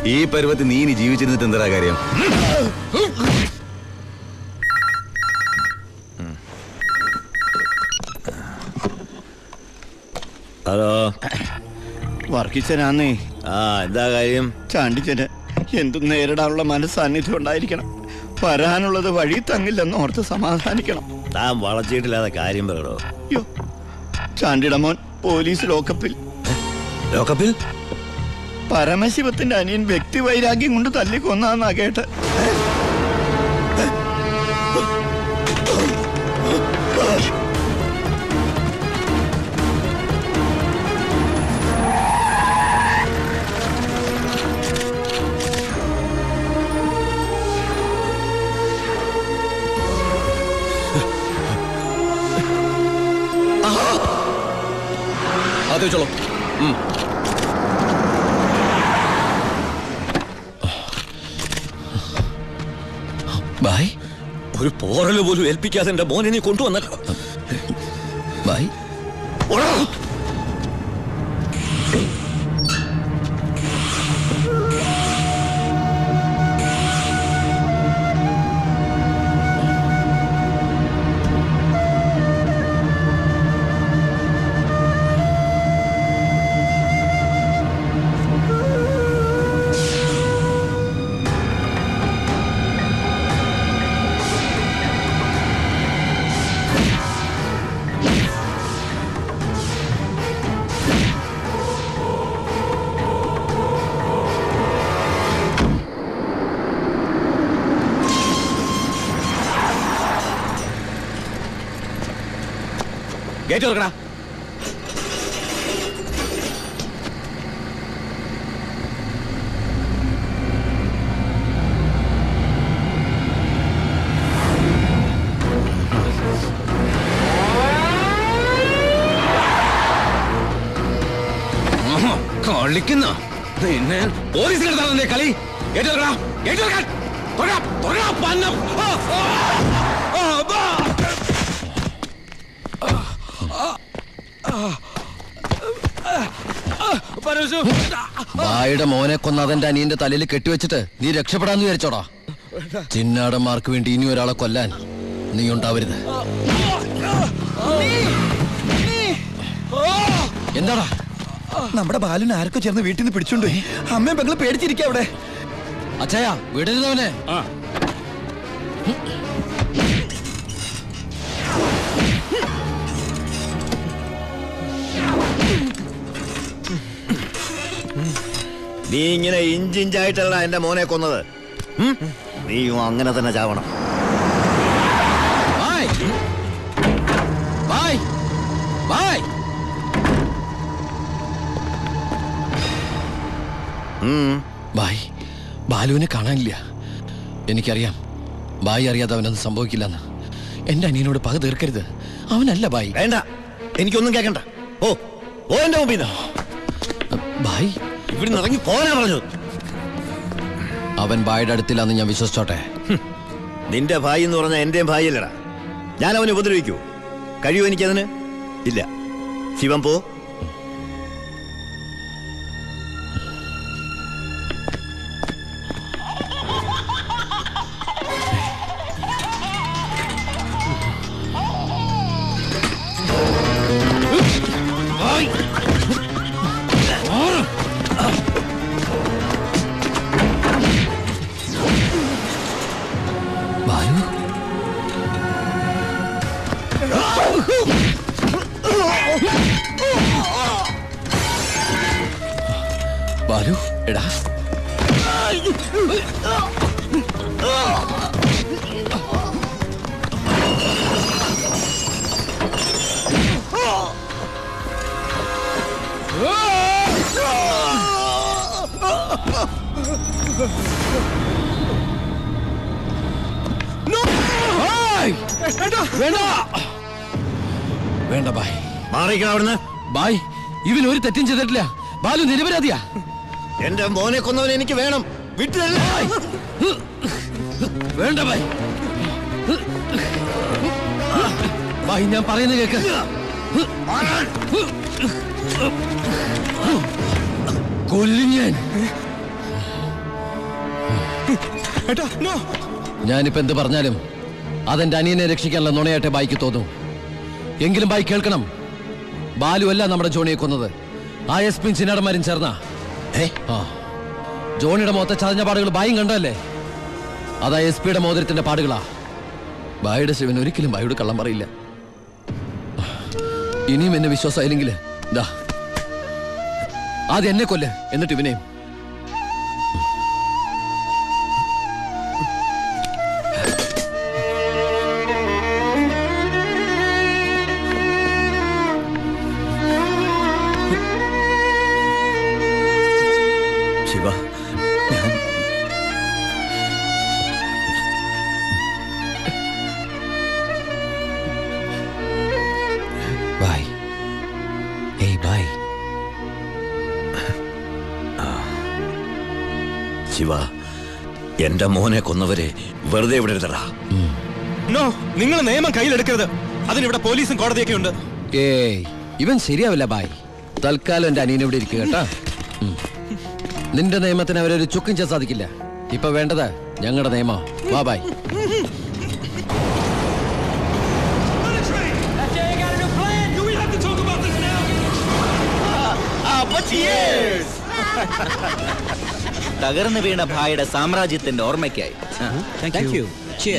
ഈ പരുവത്തിൽ നീ ഇനി ജീവിച്ചിരുന്നിട്ട് എന്താ കാര്യം ഹലോ വർക്കിച്ചനാന്നേ ആ എന്താ കാര്യം ചാണ്ടിച്ചന് എന്തും നേരിടാനുള്ള മനസ്സാന്നിധ്യം ഉണ്ടായിരിക്കണം വരാനുള്ളത് വഴി തങ്ങില്ലെന്ന് ഓർത്ത് സമാധാനിക്കണം താൻ വളച്ചിട്ടില്ലാതെ കാര്യം പറയടോ യോ ചാണ്ടിയുടെ മോൻ പോലീസ് ലോക്കപ്പിൽ ലോക്കപ്പിൽ പരമശിവത്തിന്റെ അനിയൻ വ്യക്തി വൈരാഗ്യം കൊണ്ട് തല്ലിക്കൊന്നാന്നാ കേട്ട് അത് വെച്ചോളൂ ബായ് ഒരു പോറല് പോലും ഏൽപ്പിക്കാതെ എന്റെ മോനെ നീ കൊണ്ടുവന്നല്ലോ ബായ് ഗേറ്റ് തുറക്കടാ കളിക്കുന്ന നിന്നെ പോലീസിലെടുത്താണല്ലേ കളി ഗേറ്റ് തുറക്കടാ ഗേറ്റ് തുറക്കാൻ തുറക്കാം തുറക്കാം പന്നം ആ, ആ, ആ, ബാ. പരമശിവ ബായുടെ മോനെ കൊന്ന അതെന്റെ അനിയന്റെ തലയിൽ കെട്ടിവെച്ചിട്ട് നീ രക്ഷപ്പെടാന്ന് വിചാരിച്ചോടാ ചിന്നാടന്മാർക്ക് വേണ്ടി ഇനി ഒരാളെ കൊല്ലാൻ നീ ഉണ്ടാവരുത് എന്താടാ നമ്മുടെ ബാലുനെ ആർക്കോ ചേർന്ന് വീട്ടിൽ നിന്ന് പിടിച്ചോണ്ട് പോയി അമ്മയും പെങ്ങള് പേടിച്ചിരിക്കുക അവിടെ അച്ഛയാ വിടരുതവനെ നീ ഇങ്ങനെ ഇഞ്ചിഞ്ചായിട്ടല്ല എന്റെ മോനെ കൊന്നത് ഉം? നീയും അങ്ങനെ തന്നെ ചാവണം ബായ് ബായ് ബായ് ഉം. ബായ് ബാലുവിനെ കാണാനില്ല എനിക്കറിയാം ബായ് അറിയാതെ അവനൊന്നും സംഭവിക്കില്ലെന്ന് എന്റെ അനിയനോട് പക തീർക്കരുത് അവനല്ല ബായ് വേണ്ട എനിക്കൊന്നും കേക്കണ്ട ഓ ഓ എന്റെ മുമ്പിൽ നിന്ന് ബായ് ഇവിടുന്ന് ഇറങ്ങി പോകാനാ പറഞ്ഞത് അവൻ ബായുടെ അടുത്തില്ലാന്ന് ഞാൻ വിശ്വസിച്ചോട്ടെ നിന്റെ ഭായി എന്ന് പറഞ്ഞാൽ എന്റെയും ഭായി അല്ലടാ ഞാൻ അവനെ ഉപദ്രവിക്കൂ കഴിയൂ എനിക്കതിന് ഇല്ല ശിവൻ പോ ബാലു ബാലു എടാ ബായ്! വേണ്ട വേണ്ട ബായ് മാറിക്കണം അവിടുന്ന് ബായ് ഇവൻ ഒരു തെറ്റും ചെയ്തിട്ടില്ല ബാലു നിരപരാധിയാ എന്റെ മോനെ കൊന്നവനെ എനിക്ക് വേണം വിട്ടു വേണ്ട ബായ് ബായ് ഞാൻ പറയുന്നത് കേക്ക് കൊല്ലും ഞാൻ ഏട്ടാ നോ ഞാനിപ്പോ എന്ത് പറഞ്ഞാലും അതെന്റെ അനിയനെ രക്ഷിക്കാനുള്ള നുണയായിട്ടെ ബായിക്ക് തോന്നും എങ്കിലും ബായി കേൾക്കണം ബാലു അല്ല നമ്മുടെ ജോണിയെ കൊന്നത് ആ എസ് പിൻ ചിന്നാടന്മാരും ചേർന്ന ആ ജോണിയുടെ മുഖത്തെ ചതഞ്ഞ പാടുകൾ ബായും കണ്ടല്ലേ അതാ എസ് പിയുടെ മോതിരത്തിന്റെ പാടുകളാ ബായുടെ ശിവൻ ഒരിക്കലും ബായോട് കള്ളം പറയില്ല ഇനിയും എന്നെ വിശ്വാസമായില്ലെങ്കിൽ ദാ ആദ്യം എന്നെ കൊല്ല് എന്നിട്ട് ഇവനെയും ശിവ ഞാൻ ബായ് ഏയ് ബായ് ശിവ എന്റെ മോനെ കൊന്നവരെ വെറുതെ വിടരുതടാ നോ നിങ്ങൾ നിയമം കയ്യിലെടുക്കരുത് അതിനിവിടെ പോലീസും കോടതിയൊക്കെ ഉണ്ട് ഏയ് ഇവൻ ശരിയാവില്ല ബായ് തൽക്കാലം എന്റെ അനിയനെ ഇവിടെ ഇരിക്കുക കേട്ടാ ഉം. നിന്റെ നിയമത്തിന് അവരൊരു ചുക്കും ചെയ്യാൻ സാധിക്കില്ല ഇപ്പൊ വേണ്ടത് ഞങ്ങളുടെ നിയമം വാ ബായ് തകർന്നു വീണ ഭായിയുടെ സാമ്രാജ്യത്തിന്റെ ഓർമ്മയ്ക്കായി താങ്ക് യു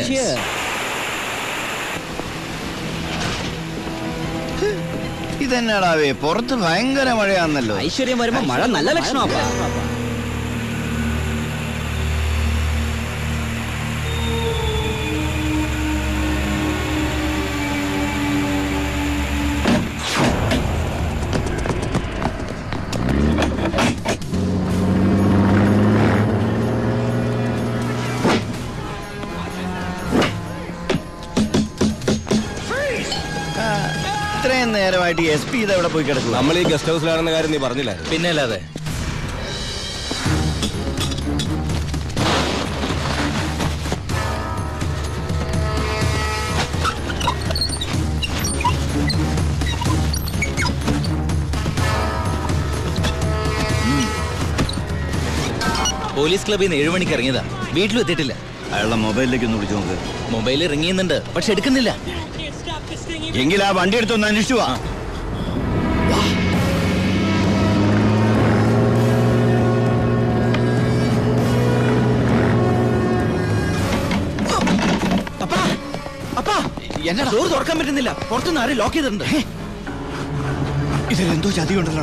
ഇതെന്നാടാവേ പുറത്ത് ഭയങ്കര മഴയാന്നല്ലോ ഐശ്വര്യം വരുമ്പോ മഴ നല്ല ലക്ഷണമാ ഇത്രയും നേരമായിട്ട് എസ് പി ഇതെവിടെ പോയി കിടക്കുക നമ്മൾ ഈ ഗസ്റ്റ് ഹൗസിലാണെന്ന കാര്യം നീ പറഞ്ഞില്ലായിരുന്നു പിന്നെ അല്ലാതെ പോലീസ് ക്ലബിൽ നിന്ന് ഏഴു മണിക്ക് ഇറങ്ങിയതാ വീട്ടിലും എത്തിയിട്ടില്ല അയാളുടെ മൊബൈലിലേക്ക് ഒന്ന് വിളിച്ചു നോക്ക് മൊബൈലിൽ റിങ് ചെയ്യുന്നുണ്ട് പക്ഷെ എടുക്കുന്നില്ല എങ്കിൽ ആ വണ്ടി എടുത്തൊന്ന് അന്വേഷിച്ചു വാ എന്നടാ ഡോർ തുറക്കാൻ പറ്റുന്നില്ല പുറത്തുനിന്ന് ആരും ലോക്ക് ചെയ്തിട്ടുണ്ട് ഇതിലെന്തോ ചതി ഉണ്ടല്ലോ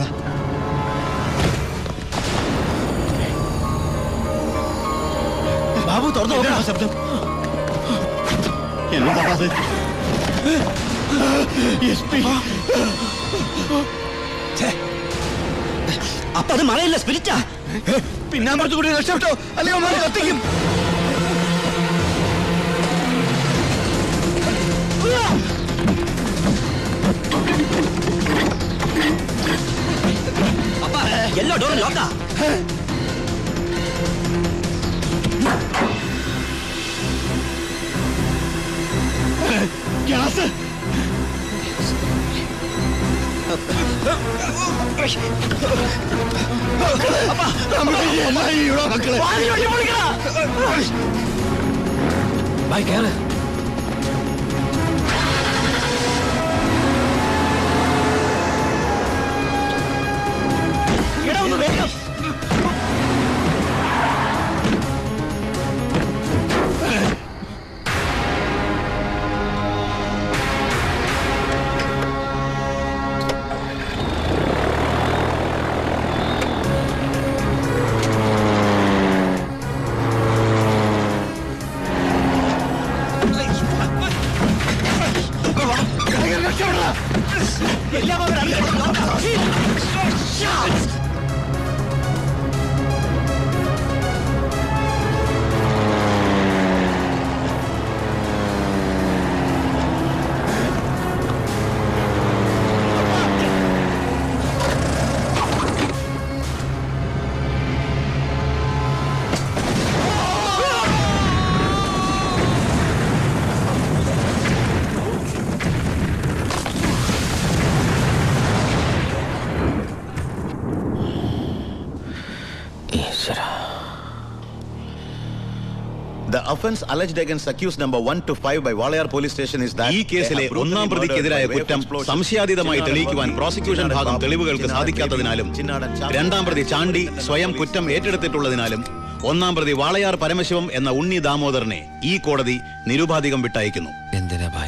ബാബു തുറന്നു നോക്കണം ശബ്ദം എന്നതാ അത് എസ് പി അപ്പൊ അത് മഴയില്ല സ്പിരിറ്റാ പിന്നാമ്പുറത്ത് കൂടി രക്ഷപ്പെട്ടോ അല്ലെങ്കിൽ അവന്മാര് കത്തിക്കും അപ്പ എല്ലാ ഡോറും ലോക്കാ ഗ്യാസ് മക്കളെ ബായ് കേറ് എടാ ഒന്ന് വേഗം എല്ലാം അവർ അറിയണം. The offense alleged against accused number 1 to 5 by Walayar police station is that ഈ കേസിലെ they have brutally ഒന്നാം പ്രതിക്കെതിരായ murdered by way of കുറ്റം explosion. സംശയാതീതമായി ചിന്നാടൻ തെളിയിക്കുവാൻ ബാബു, പ്രോസിക്യൂഷൻ ചിന്നാടൻ ഭാഗം ബാബു, തെളിവുകൾക്ക് ചിന്നാടൻ സാധിക്കാത്തതിനാലും ബേബി, ചിന്നാടൻ ചാണ്ടി, രണ്ടാം പ്രതി ചാണ്ടി ചിന്നാടൻ സ്വയം പോലീസ് കുറ്റം ഏറ്റെടുത്തിട്ടുള്ളതിനാലും ഒന്നാം പ്രതി വാളയാർ പരമശിവം എന്ന ഉണ്ണി ദാമോദരനെ ഈ കോടതി നിരുപാധികം വിട്ടയക്കുന്നു എന്തിനാ